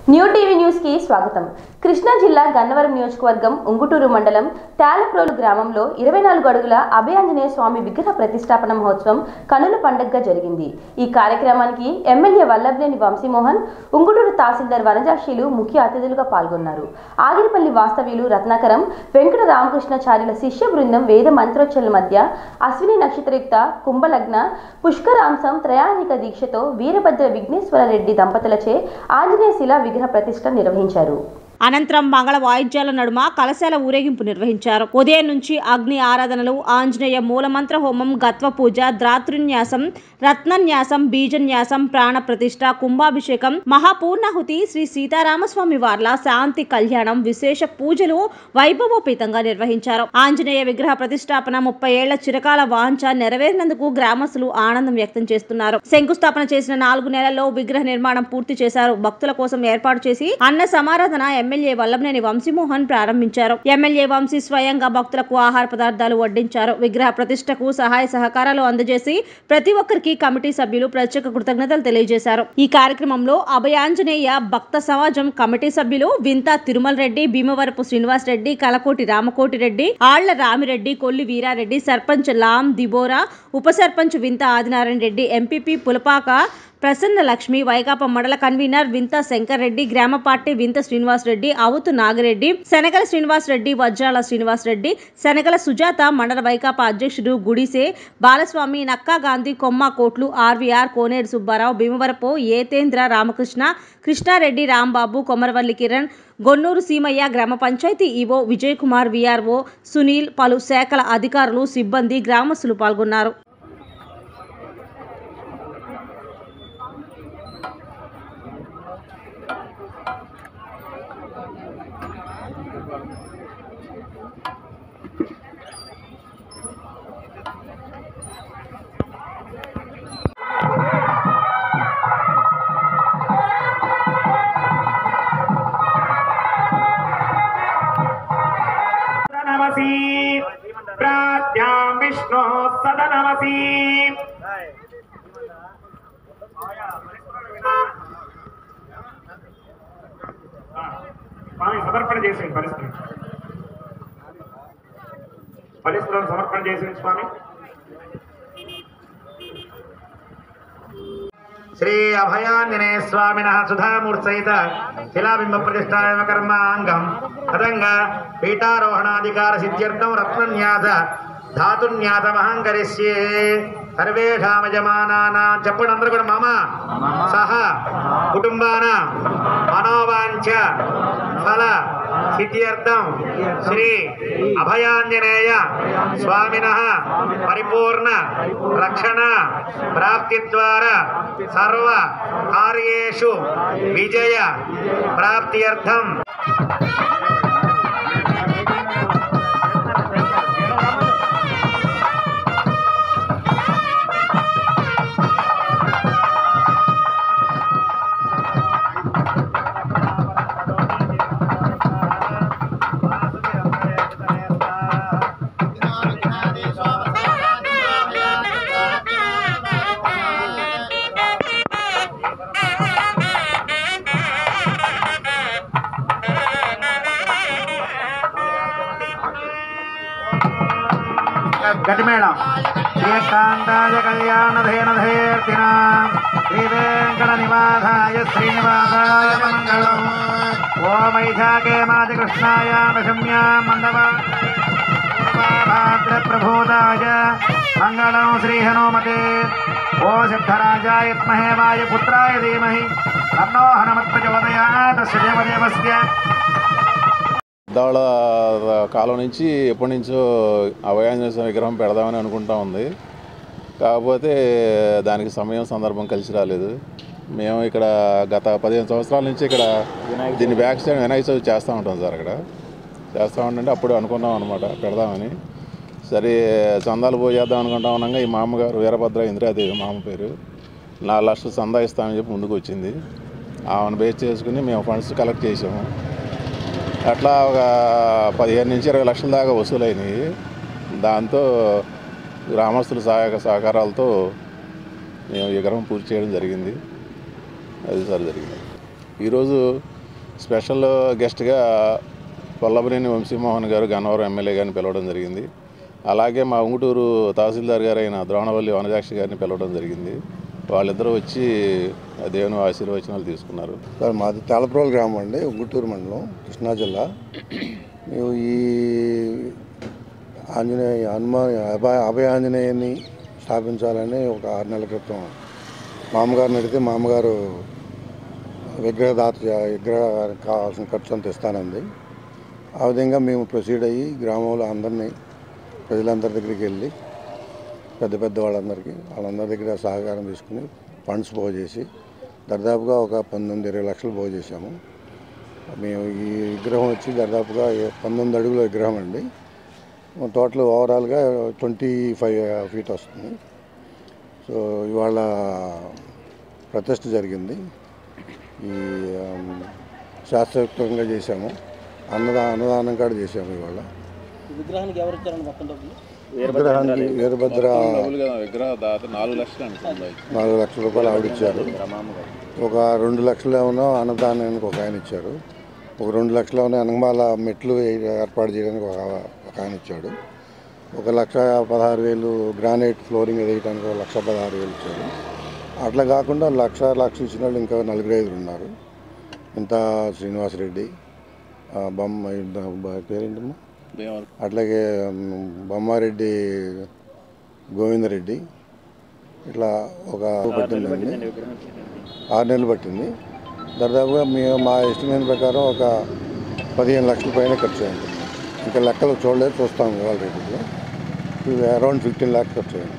new TV news కి స్వాగతం కృష్ణా జిల్లా గన్నవరం నియోజకవర్గం ఉంగుటూరు మండలం తాలప్రోలు గ్రామంలో ఇరవై నాలుగు అడుగుల అభయాంజనేయ స్వామి విగ్రహ ప్రతిష్టాపన మహోత్సవం కనుల పండుగగా జరిగింది ఈ కార్యక్రమానికి ఎమ్మెల్యే వల్లభనేని వంశీమోహన్ ఉంగుటూరు తహసీల్దార్ వనజాక్షిలు ముఖ్య అతిథులుగా పాల్గొన్నారు ఆగిరిపల్లి వాస్తవ్యులు రత్నాకరం వెంకట రామకృష్ణాచార్యుల శిష్య బృందం వేద మంత్రోచ్చల మధ్య అశ్విని నక్షత్రయుక్త కుంభలగ్న పుష్కరాంశం త్రయాణిక దీక్షతో వీరభద్ర విఘ్నేశ్వర రెడ్డి దంపతులచే ఆంజనేయ శిలా విగ్రహ ప్రతిష్ట నిర్వహించారు అనంతరం మంగళ వాయిద్యాల నడుమ కలశాల ఊరేగింపు నిర్వహించారు ఉదయం నుంచి అగ్ని ఆరాధనలు ఆంజనేయ మూలమంత్ర హోమం గత్వ పూజ ద్రాతృన్యాసం రత్నన్యాసం బీజన్యాసం ప్రాణ ప్రతిష్ట కుంభాభిషేకం మహాపూర్ణాహుతి శ్రీ సీతారామస్వామి వార్ల శాంతి కళ్యాణం విశేష పూజలు వైభవోపేతంగా నిర్వహించారు ఆంజనేయ విగ్రహ ప్రతిష్టాపన ముప్పై ఏళ్ల చిరకాల వాంఛ నెరవేరినందుకు గ్రామస్తులు ఆనందం వ్యక్తం చేస్తున్నారు శంకుస్థాపన చేసిన నాలుగు నెలల్లో విగ్రహ నిర్మాణం పూర్తి చేశారు భక్తుల కోసం ఏర్పాటు చేసి అన్న సమారాధన ఎమ్మెల్యే వల్లభనేని వంశీమోహన్ ప్రారంభించారు ఎమ్మెల్యే వంశీ స్వయంగా భక్తులకు ఆహార పదార్థాలు వడ్డించారు విగ్రహ ప్రతిష్టకు సహాయ సహకారాలు అందజేసి ప్రతి ఒక్కరికి కమిటీ సభ్యులు ప్రత్యేక కృతజ్ఞతలు తెలియజేశారు ఈ కార్యక్రమంలో అభయాంజనేయ భక్త సమాజం కమిటీ సభ్యులు వింత తిరుమల రెడ్డి భీమవరపు శ్రీనివాస్ రెడ్డి కలకోటి రామకోటి రెడ్డి ఆళ్ల రామిరెడ్డి కొల్లి వీరారెడ్డి సర్పంచ్ లాం దిబోరా ఉప సర్పంచ్ వింత ఆదినారాయణ రెడ్డి ఎంపీపీ పులపాక ప్రసన్న లక్ష్మి వైకాపా మండల కన్వీనర్ వింత శంకర్ రెడ్డి గ్రామ పార్టీ వింత శ్రీనివాస్ రెడ్డి అవుతు నాగిరెడ్డి శనగల శ్రీనివాస్ రెడ్డి వజ్రాల శ్రీనివాస్ రెడ్డి శనగల సుజాత మండల వైకాపా అధ్యక్షుడు గుడిసే బాలస్వామి నక్కా గాంధీ కొమ్మ కోట్లు ఆర్వీఆర్ కోనేరు సుబ్బారావు భీమవరపు ఏతేంద్ర రామకృష్ణ కృష్ణారెడ్డి రాంబాబు కొమరవల్లి కిరణ్ గొన్నూరు సీమయ్య గ్రామ పంచాయతీ ఈవో విజయ్ కుమార్ విఆర్ఓ సునీల్ పలు శాఖల అధికారులు సిబ్బంది గ్రామస్తులు పాల్గొన్నారు सदनमसि प्राज्ञां विष्णोः सदनमसि స్వామి సమర్పణ చేసింది పరిస్థితి పరిస్థితులను సమర్పణ చేసింది స్వామి శ్రీ అభయాంజనేయ స్వామిన సుధామూర్సహిత శిలాబింబ ప్రతిష్టాయ కర్మాంగం పదంగా పీఠారోహణాధికార సిద్ధ్యర్థం రత్నన్యాస ధాతున్యాసమహం కరిష్యే సర్వేషాం యజమానానాం చెప్పండి అందరూ కూడా మామ సహ కుటుంబాన మనోవాంఛ ఫల సిద్ధ్యర్థం శ్రీ అభయాంజనేయ స్వామిన పరిపూర్ణ రక్షణ ప్రాప్తి ద్వారా సర్వ కార్యేషు విజయ ప్రాప్త్యర్థం గట్టిమేళం ఏకాంతాయ కళ్యాణధేనధేర్తిన శ్రీ వెంకట నివాసాయ శ్రీనివాసాయ మంగళం ఓమైషాకే మాది కృష్ణాయ నశమ్యా మండవ ప్రభూతాయ మంగళం శ్రీ హనుమతే ఓ సిద్ధరాజాయ విద్మహే వాయుపుత్రాయ ధీమహి తన్నో హనుమత్ప్రచోదయాత్ తస్య దేవదేవస్య పెద్దవాళ్ళ కాలం నుంచి ఎప్పటి నుంచో అభయాంజనేయ స్వామి విగ్రహం పెడదామని అనుకుంటా ఉంది కాకపోతే దానికి సమయం సందర్భం కలిసి రాలేదు మేము ఇక్కడ గత పదిహేను సంవత్సరాల నుంచి ఇక్కడ దీన్ని బ్యాక్ సైడ్ వినాయక చవితి చేస్తూ ఉంటాం సార్ అక్కడ చేస్తూ ఉంటే అప్పుడు అనుకున్నాం అనమాట పెడదామని సరే చందాలు పోయి చేద్దాం అనుకుంటా ఉన్నాగా ఈ మామగారు వీరభద్ర ఇందిరాదేవి మామ పేరు నాలుగు లక్షలు చందా ఇస్తామని చెప్పి ముందుకు వచ్చింది ఆమెను బేస్ చేసుకుని మేము ఫండ్స్ కలెక్ట్ చేసాము అట్లా ఒక పదిహేను నుంచి ఇరవై లక్షల దాకా వసూలైనవి దాంతో గ్రామస్తుల సహాయక సహకారాలతో మేము ఈ విగ్రహం పూర్తి చేయడం జరిగింది అది సార్ జరిగింది ఈరోజు స్పెషల్ గెస్ట్గా కొల్లబరేని వంశీమోహన్ గారు గన్నవరం ఎమ్మెల్యే గారిని పిలవడం జరిగింది అలాగే మా ఉంగుటూరు తహసీల్దార్ గారు అయిన ద్రోణవల్లి వనజాక్షి గారిని పిలవడం జరిగింది వాళ్ళిద్దరూ వచ్చి ఆ దేవుని ఆశీర్వచనాలు తీసుకున్నారు సార్ మాది తాళప్రోల్ గ్రామం అండి గుంటూరు మండలం కృష్ణా జిల్లా మేము ఈ ఆంజనేయ హనుమాన్ అభయ అభయ ఆంజనేయుని స్థాపించాలని ఒక ఆరు నెలల క్రితం మామగారిని అడిగితే మామగారు విగ్రహదాత విగ్రహ కావాల్సిన ఖర్చు అంత ఇస్తానంది ఆ విధంగా మేము ప్రొసీడ్ అయ్యి గ్రామంలో అందరినీ ప్రజలందరి దగ్గరికి వెళ్ళి పెద్ద పెద్ద వాళ్ళందరికీ వాళ్ళందరి దగ్గర సహకారం తీసుకుని ఫండ్స్ పోగు చేసి దాదాపుగా ఒక పంతొమ్మిది ఇరవై లక్షలు పోగు చేశాము మేము ఈ విగ్రహం వచ్చి దాదాపుగా పంతొమ్మిది అడుగుల విగ్రహం అండి టోటల్ ఓవరాల్గా ట్వంటీ ఫైవ్ ఫీట్ వస్తుంది సో ఇవాళ ప్రతిష్ట జరిగింది ఈ ఆమ్, శాస్త్రయుక్తంగా చేశాము అన్నదా అన్నదానం కూడా చేశాము ఇవాళ విగ్రహానికి ఎవరు ఇచ్చారండి మొత్తం డబ్బులు విగ్రహానికి వీరభద్ర మామూలుగా విగ్రహ దాత నాలుగు లక్షలు అనుకుంది నాలుగు లక్షల రూపాయలు ఆవిడ ఇచ్చారు ఒక రెండు లక్షలు ఏమో అన్నదానానికి ఒక ఆయన ఇచ్చారు ఒక రెండు లక్షలు ఏమో అనగమాల మెట్లు ఏర్పాటు చేయడానికి ఒక ఒక ఆయన ఇచ్చాడు ఒక లక్ష పదహారు వేలు గ్రానైట్ ఫ్లోరింగ్ వేయడానికి ఒక లక్ష పదహారు వేలు ఇచ్చారు అట్లా కాకుండా లక్ష లక్ష ఇచ్చిన వాళ్ళు ఇంకా నలుగురు ఐదుగురు ఉన్నారు ఇంత శ్రీనివాసరెడ్డి ఆ, బొమ్మ బ- పేరేంటమ్మా అట్లాగే మ్, బొమ్మారెడ్డి గోవిందరెడ్డి ఇట్లా ఒక పట్టిందండి ఆరు నెలలు పట్టింది దాదాపుగా మేము మా ఎస్టిమేట్ ప్రకారం ఒక పదిహేను లక్షల పైన ఖర్చు అయింది ఇంకా లెక్కలు చూడలేదు చూస్తాం ఇవాళ రేపు అరౌండ్ ఫిఫ్టీన్ ల్యాక్స్ ఖర్చు అయింది